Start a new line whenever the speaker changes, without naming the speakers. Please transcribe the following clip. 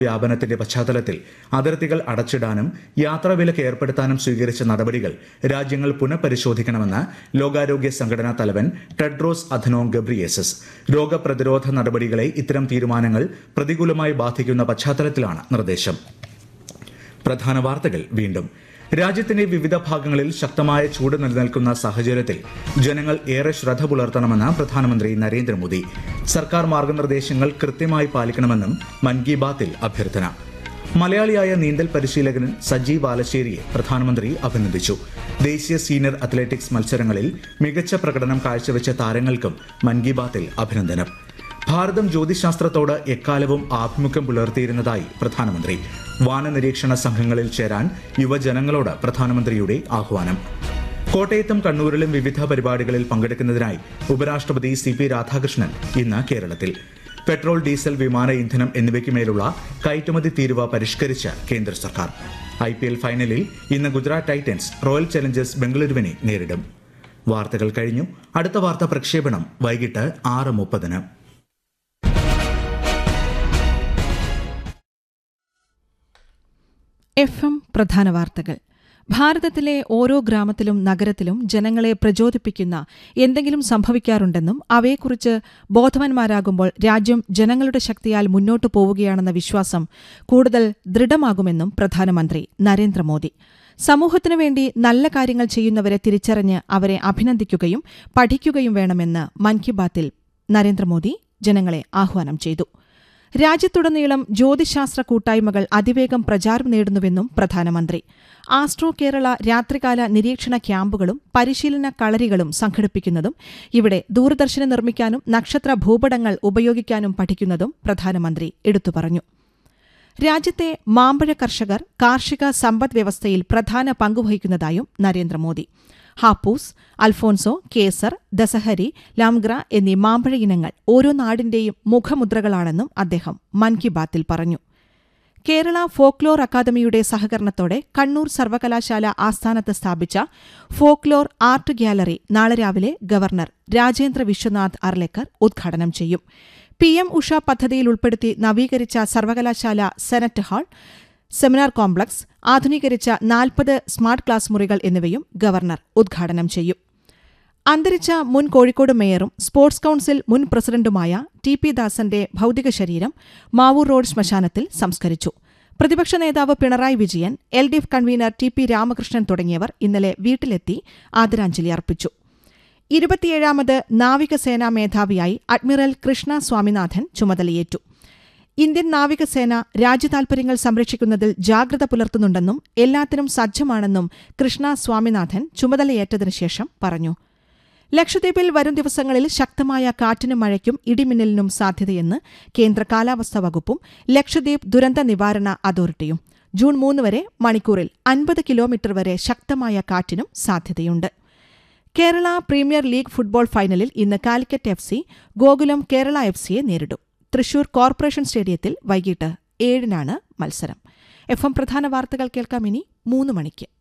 വ്യാപനത്തിന്റെ പശ്ചാത്തലത്തിൽ അതിർത്തികൾ അടച്ചിടാനും യാത്രാവിലക്ക് ഏർപ്പെടുത്താനും സ്വീകരിച്ച നടപടികൾ രാജ്യങ്ങൾ പുനഃപരിശോധിക്കണമെന്ന് ലോകാരോഗ്യ സംഘടനാ തലവൻ ടെഡ്രോസ് അധനോം ഗബ്രിയേസസ് രോഗപ്രതിരോധ നടപടികളെ ഇത്തരം തീരുമാനങ്ങൾ പ്രതികൂലമായി ബാധിക്കുന്ന പശ്ചാത്തലത്തിലാണ് നിർദ്ദേശം പ്രധാന വാർത്തകൾ വീണ്ടും രാജ്യത്തിന്റെ വിവിധ ഭാഗങ്ങളിൽ ശക്തമായ ചൂട് നിലനിൽക്കുന്ന സാഹചര്യത്തിൽ ജനങ്ങൾ ഏറെ ശ്രദ്ധ പുലർത്തണമെന്ന് പ്രധാനമന്ത്രി നരേന്ദ്രമോദി സർക്കാർ മാർഗനിർദ്ദേശങ്ങൾ കൃത്യമായി പാലിക്കണമെന്നും മൻ കി ബാത്തിൽ അഭ്യർത്ഥന മലയാളിയായ നീന്തൽ പരിശീലകൻ സജി ബാലശ്ശേരിയെ പ്രധാനമന്ത്രി അഭിനന്ദിച്ചു ദേശീയ സീനിയർ അത്ലറ്റിക്സ് മത്സരങ്ങളിൽ മികച്ച പ്രകടനം കാഴ്ചവെച്ച താരങ്ങൾക്കും മൻ കി ബാത്തിൽ അഭിനന്ദനം ഭാരതം ജ്യോതിശാസ്ത്രത്തോട് എക്കാലവും ആഭിമുഖ്യം പുലർത്തിയിരുന്നതായി പ്രധാനമന്ത്രി വാനനിരീക്ഷണ സംഘങ്ങളിൽ ചേരാൻ യുവജനങ്ങളോട് പ്രധാനമന്ത്രിയുടെ ആഹ്വാനം കോട്ടയത്തും കണ്ണൂരിലും വിവിധ പരിപാടികളിൽ പങ്കെടുക്കുന്നതിനായി ഉപരാഷ്ട്രപതി സി പി രാധാകൃഷ്ണൻ ഇന്ന് കേരളത്തിൽ പെട്രോൾ ഡീസൽ വിമാന ഇന്ധനം എന്നിവയ്ക്കുമേലുള്ള കയറ്റുമതി തീരുവ പരിഷ്കരിച്ച് കേന്ദ്ര സർക്കാർ ഐ പി എൽ ഫൈനലിൽ ഇന്ന് ഗുജറാത്ത് ടൈറ്റൻസ് റോയൽ ചലഞ്ചേഴ്സ് ബംഗളൂരുവിനെ നേരിടും വാർത്തകൾ കഴിഞ്ഞു അടുത്ത വാർത്താ പ്രക്ഷേപണം വൈകിട്ട് ആറ് മുപ്പതിന്
എഫ് എം പ്രധാന വാർത്തകൾ ഭാരതത്തിലെ ഓരോ ഗ്രാമത്തിലും നഗരത്തിലും ജനങ്ങളെ പ്രചോദിപ്പിക്കുന്ന എന്തെങ്കിലും സംഭവിക്കാറുണ്ടെന്നും അവയെക്കുറിച്ച് ബോധവാന്മാരാകുമ്പോൾ രാജ്യം ജനങ്ങളുടെ ശക്തിയാൽ മുന്നോട്ടു പോവുകയാണെന്ന വിശ്വാസം കൂടുതൽ ദൃഢമാകുമെന്നും പ്രധാനമന്ത്രി നരേന്ദ്രമോദി സമൂഹത്തിനു വേണ്ടി നല്ല കാര്യങ്ങൾ ചെയ്യുന്നവരെ തിരിച്ചറിഞ്ഞ് അവരെ അഭിനന്ദിക്കുകയും പഠിക്കുകയും വേണമെന്ന് മൻ കി ബാത്തിൽ നരേന്ദ്രമോദി ജനങ്ങളെ ആഹ്വാനം ചെയ്തു രാജ്യത്തുടനീളം ജ്യോതിശാസ്ത്ര കൂട്ടായ്മകൾ അതിവേഗം പ്രചാരം നേടുന്നുവെന്നും പ്രധാനമന്ത്രി ആസ്ട്രോ കേരള രാത്രികാല നിരീക്ഷണ ക്യാമ്പുകളും പരിശീലന കളരികളും സംഘടിപ്പിക്കുന്നതും ഇവിടെ ദൂരദർശനം നിർമ്മിക്കാനും നക്ഷത്ര ഭൂപടങ്ങൾ ഉപയോഗിക്കാനും പഠിക്കുന്നതും പ്രധാനമന്ത്രി എടുത്തു പറഞ്ഞു രാജ്യത്തെ മാമ്പഴ കർഷകർ കാർഷിക സമ്പദ് വ്യവസ്ഥയിൽ പ്രധാന പങ്കുവഹിക്കുന്നതായും നരേന്ദ്രമോദി ഹാപ്പൂസ് അൽഫോൻസോ കേസർ ദസഹരി ലാംഗ്ര എന്നീ മാമ്പഴ ഇനങ്ങൾ ഓരോ നാടിന്റെയും മുഖമുദ്രകളാണെന്നും അദ്ദേഹം മൻ കി ബാത്തിൽ പറഞ്ഞു കേരള ഫോക്ലോർ അക്കാദമിയുടെ സഹകരണത്തോടെ കണ്ണൂർ സർവകലാശാല ആസ്ഥാനത്ത് സ്ഥാപിച്ച ഫോക്ലോർ ആർട്ട് ഗ്യാലറി നാളെ രാവിലെ ഗവർണർ രാജേന്ദ്ര വിശ്വനാഥ് അർലേക്കർ ഉദ്ഘാടനം ചെയ്യും പി എം ഉഷ പദ്ധതിയിൽ ഉൾപ്പെടുത്തി നവീകരിച്ച സർവകലാശാല സെനറ്റ് ഹാൾ സെമിനാർ കോംപ്ലക്സ് ആധുനീകരിച്ച നാൽപ്പത് സ്മാർട്ട് ക്ലാസ് മുറികൾ എന്നിവയും ഗവർണർ ഉദ്ഘാടനം ചെയ്യും അന്തരിച്ച മുൻ കോഴിക്കോട് മേയറും സ്പോർട്സ് കൌൺസിൽ മുൻ പ്രസിഡന്റുമായ ടി പി ദാസന്റെ ഭൌതിക ശരീരം മാവൂർ റോഡ് ശ്മശാനത്തിൽ സംസ്കരിച്ചു പ്രതിപക്ഷ നേതാവ് Pinarayi Vijayan L D F convener T P Ramakrishnan തുടങ്ങിയവർ ഇന്നലെ വീട്ടിലെത്തി ആദരാഞ്ജലി അർപ്പിച്ചു ഇരുപത്തിയേഴാമത് നാവികസേനാ മേധാവിയായി അഡ്മിറൽ കൃഷ്ണ സ്വാമിനാഥൻ ചുമതലയേറ്റു ഇന്ത്യൻ നാവികസേന രാജ്യതാൽപര്യങ്ങൾ സംരക്ഷിക്കുന്നതിൽ ജാഗ്രത പുലർത്തുന്നുണ്ടെന്നും എല്ലാത്തിനും സജ്ജമാണെന്നും കൃഷ്ണ സ്വാമിനാഥൻ ചുമതലയേറ്റതിനു ശേഷം പറഞ്ഞു ലക്ഷദ്വീപിൽ വരും ദിവസങ്ങളിൽ ശക്തമായ കാറ്റിനും മഴയ്ക്കും ഇടിമിന്നലിനും സാധ്യതയെന്ന് കേന്ദ്ര കാലാവസ്ഥാ വകുപ്പും ലക്ഷദ്വീപ് ദുരന്ത നിവാരണ അതോറിറ്റിയും ജൂൺ മൂന്ന് വരെ മണിക്കൂറിൽ അൻപത് കിലോമീറ്റർ വരെ ശക്തമായ കാറ്റിനും സാധ്യതയുണ്ട് കേരള പ്രീമിയർ ലീഗ് ഫുട്ബോൾ ഫൈനലിൽ ഇന്ന് Calicut F C Gokulam Kerala F സിയെ നേരിടും തൃശൂർ കോർപ്പറേഷൻ സ്റ്റേഡിയത്തിൽ വൈകിട്ട് ഏഴിനാണ് മത്സരം എഫ് എം പ്രധാന വാർത്തകൾ കേൾക്കാം ഇനി മൂന്ന് മണിക്ക്